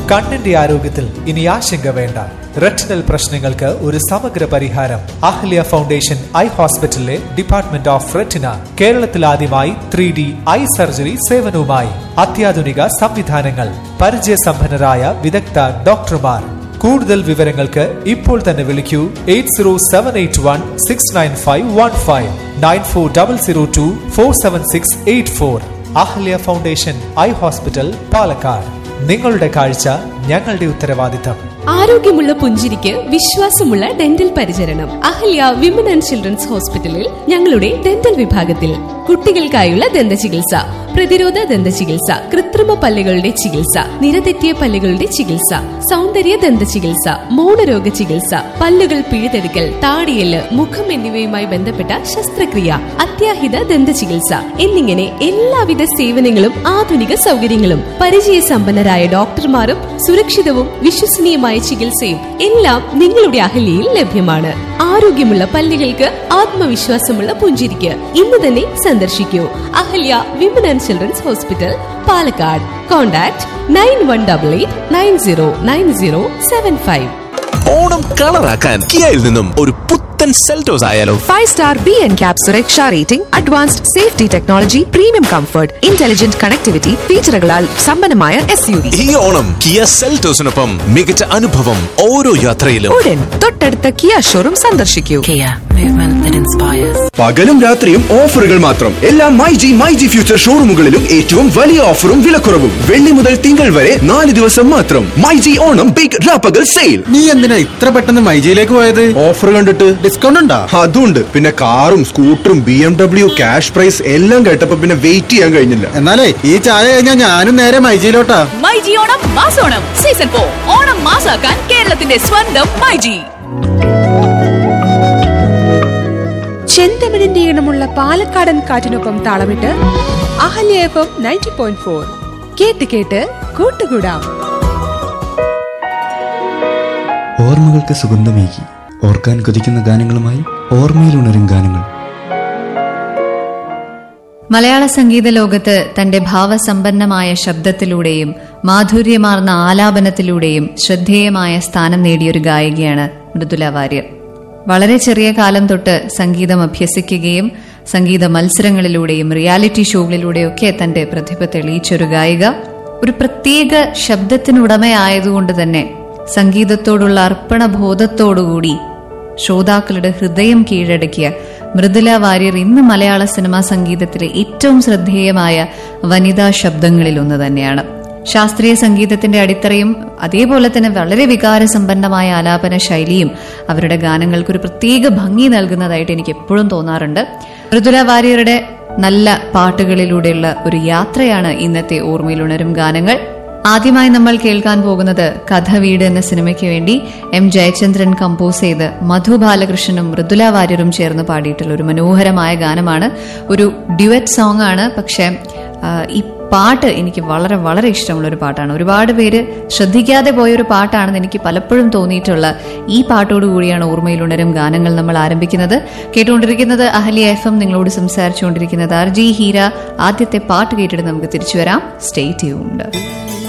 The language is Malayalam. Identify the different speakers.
Speaker 1: കണ്ണിന്റെ ആരോഗ്യത്തിൽ ഇനി ആശങ്ക വേണ്ട റെറ്റിനൽ പ്രശ്നങ്ങൾക്ക് ഒരു സമഗ്ര പരിഹാരം അഹ്ല്യ ഫൗണ്ടേഷൻ ഐ ഹോസ്പിറ്റലിലെ ഡിപ്പാർട്ട്മെന്റ് ഓഫ് റെറ്റിന കേരളത്തിൽ ആദ്യമായി ത്രീ ഡി ഐ സർജറി സേവനവുമായി അത്യാധുനിക സംവിധാനങ്ങൾ പരിചയസമ്പന്നരായ വിദഗ്ധ ഡോക്ടർമാർ കൂടുതൽ വിവരങ്ങൾക്ക് ഇപ്പോൾ തന്നെ വിളിക്കൂ eight zero seven eight one six nine five one five nine four double zero two four seven six eight four Ahalya foundation eye hospital Palakkad നിങ്ങളുടെ കാഴ്ച ഞങ്ങളുടെ ഉത്തരവാദിത്തം
Speaker 2: ആരോഗ്യമുള്ള പുഞ്ചിരിക്ക് വിശ്വാസമുള്ള ഡെന്റൽ പരിചരണം അഹല്യ വിമൻ ആൻഡ് ചിൽഡ്രൻസ് ഹോസ്പിറ്റലിൽ ഞങ്ങളുടെ ഡെന്റൽ വിഭാഗത്തിൽ കുട്ടികൾക്കായുള്ള ദന്ത ചികിത്സ പ്രതിരോധ ദന്ത ചികിത്സ കൃത്രിമ പല്ലുകളുടെ ചികിത്സ നിരതെറ്റിയ പല്ലുകളുടെ ചികിത്സ സൗന്ദര്യ ദന്ത ചികിത്സ മൗനരോഗ ചികിത്സ പല്ലുകൾ പിഴുതെടുക്കൽ താടിയല് മുഖം എന്നിവയുമായി ബന്ധപ്പെട്ട ശസ്ത്രക്രിയ അത്യാഹിത ദന്ത ചികിത്സ എന്നിങ്ങനെ എല്ലാവിധ സേവനങ്ങളും ആധുനിക സൗകര്യങ്ങളും പരിചയസമ്പന്നരായ ഡോക്ടർമാരും സുരക്ഷിതവും വിശ്വസനീയമായ ചികിത്സയും എല്ലാം നിങ്ങളുടെ അഹല്യയിൽ ലഭ്യമാണ് ആരോഗ്യമുള്ള പല്ലുകൾക്ക് ആത്മവിശ്വാസമുള്ള പുഞ്ചിരിക്ക് ഇന്ന് തന്നെ സന്ദർശിക്കൂ Ahalya women and children's hospital Palakkad contact nine one double eight nine zero nine zero seven five
Speaker 3: Onam കളറാക്കാൻ കിയയിൽ നിന്നും ഒരു പുത്തൻ സെൽറ്റോസ് ആയാലോ
Speaker 4: five star B N cap സുരക്ഷ rating advanced safety technology premium comfort intelligent connectivity ഫീച്ചറുകളാൽ സമ്പന്നമായ എസ് യു വി
Speaker 3: ഈ ഓണം കിയ സെൽറ്റോസിനൊപ്പം മികച്ച അനുഭവം ഓരോ യാത്രയിലും
Speaker 4: ഉടൻ തൊട്ടടുത്ത കിയ ഷോറൂം സന്ദർശിക്കൂ
Speaker 5: Kia, movement that inspires.
Speaker 6: പകലും രാത്രിയും ഓഫറുകൾ മാത്രം എല്ലാ my G my G future ഷോറൂമുകളിലും ഏറ്റവും വലിയ ഓഫറും വിലക്കുറവും വെള്ളി മുതൽ തിങ്കൾ വരെ നാല് ദിവസം മാത്രം മൈ ജി ഓണം ബിഗ് രാപ്പകൽ സെയിൽ
Speaker 7: നീ എന്തിനാ ഇത്ര പെട്ടെന്ന് മൈജിയിലേക്ക് പോയത്
Speaker 6: ഓഫർ കണ്ടിട്ട്
Speaker 7: ഡിസ്കൗണ്ട് ഉണ്ടോ
Speaker 6: അതുണ്ട് പിന്നെ കാറും സ്കൂട്ടറും B M W cash prize എല്ലാം കേട്ടപ്പോ പിന്നെ വെയിറ്റ് ചെയ്യാൻ കഴിഞ്ഞില്ല
Speaker 7: എന്നാലേ ഈ ചായ കഴിഞ്ഞാൽ ഞാനും നേരെ മൈജിയിലോട്ടാ
Speaker 8: മൈജി ഓണം മാസോണം സീസൺ ഫോർ ഓണം മാസാക്കാൻ കേരളത്തിന്റെ സ്വന്തം മൈജി
Speaker 4: ചെന്തമിഴിന്റെ ഈണമുള്ള പാലക്കാടൻ കാറ്റിനൊപ്പം താളമിട്ട് Ahalya F M ninety point four കേട്ട് കേട്ട് കൂട്ടുകൂടാം
Speaker 9: ഓർമ്മകൾക്ക് സുഗന്ധമേകി ഓർക്കാൻ കൊതിക്കുന്ന ഗാനങ്ങളുമായി ഓർമ്മയിലുണരും ഗാനങ്ങൾ
Speaker 10: മലയാള സംഗീത ലോകത്ത് തന്റെ ഭാവസമ്പന്നമായ ശബ്ദത്തിലൂടെയും മാധുര്യമാർന്ന ആലാപനത്തിലൂടെയും ശ്രദ്ധേയമായ സ്ഥാനം നേടിയൊരു ഗായികയാണ് മൃദുല വാര്യർ വളരെ ചെറിയ കാലം തൊട്ട് സംഗീതം അഭ്യസിക്കുകയും സംഗീത മത്സരങ്ങളിലൂടെയും റിയാലിറ്റി ഷോകളിലൂടെയൊക്കെ തന്റെ പ്രതിഭ തെളിയിച്ചൊരു ഗായിക ഒരു പ്രത്യേക ശബ്ദത്തിനുടമയായതുകൊണ്ട് തന്നെ സംഗീതത്തോടുള്ള അർപ്പണബോധത്തോടുകൂടി ശ്രോതാക്കളുടെ ഹൃദയം കീഴടക്കിയ മൃദുല വാര്യർ ഇന്ന് മലയാള സിനിമാ സംഗീതത്തിലെ ഏറ്റവും ശ്രദ്ധേയമായ വനിതാ ശബ്ദങ്ങളിൽ ഒന്ന് തന്നെയാണ് ശാസ്ത്രീയ സംഗീതത്തിന്റെ അടിത്തറയും അതേപോലെ തന്നെ വളരെ വികാരസമ്പന്നമായ ആലാപന ശൈലിയും അവരുടെ ഗാനങ്ങൾക്ക് ഒരു പ്രത്യേക ഭംഗി നൽകുന്നതായിട്ട് എനിക്ക് എപ്പോഴും തോന്നാറുണ്ട് മൃദുല വാര്യരുടെ നല്ല പാട്ടുകളിലൂടെയുള്ള ഒരു യാത്രയാണ് ഇന്നത്തെ ഓർമ്മയിലുണരും ഗാനങ്ങൾ ആദ്യമായി നമ്മൾ കേൾക്കാൻ പോകുന്നത് കഥ വീട് എന്ന സിനിമയ്ക്ക് വേണ്ടി എം ജയചന്ദ്രൻ കമ്പോസ് ചെയ്ത് മധു ബാലകൃഷ്ണനും മൃദുല വാര്യരും ചേർന്ന് പാടിയിട്ടുള്ള ഒരു മനോഹരമായ ഗാനമാണ് ഒരു ഡ്യുവറ്റ് സോങ് ആണ് പക്ഷേ ആ, ഈ പാട്ട് എനിക്ക് വളരെ വളരെ ഇഷ്ടമുള്ള ഒരു പാട്ടാണ് ഒരുപാട് പേര് ശ്രദ്ധിക്കാതെ പോയ ഒരു പാട്ടാണെന്ന് എനിക്ക് പലപ്പോഴും തോന്നിയിട്ടുള്ള ഈ പാട്ടോട് കൂടിയാണ് ഓർമ്മയിലുണരും ഗാനങ്ങൾ നമ്മൾ ആരംഭിക്കുന്നത് കേട്ടുകൊണ്ടിരിക്കുന്നത് അഹല്യ എഫ് എം നിങ്ങളോട് സംസാരിച്ചുകൊണ്ടിരിക്കുന്നത് ആർ ജി ഹീര ആദ്യത്തെ പാട്ട് കേട്ടിട്ട് നമുക്ക് തിരിച്ചു വരാം സ്റ്റേ ട്യൂൺഡ്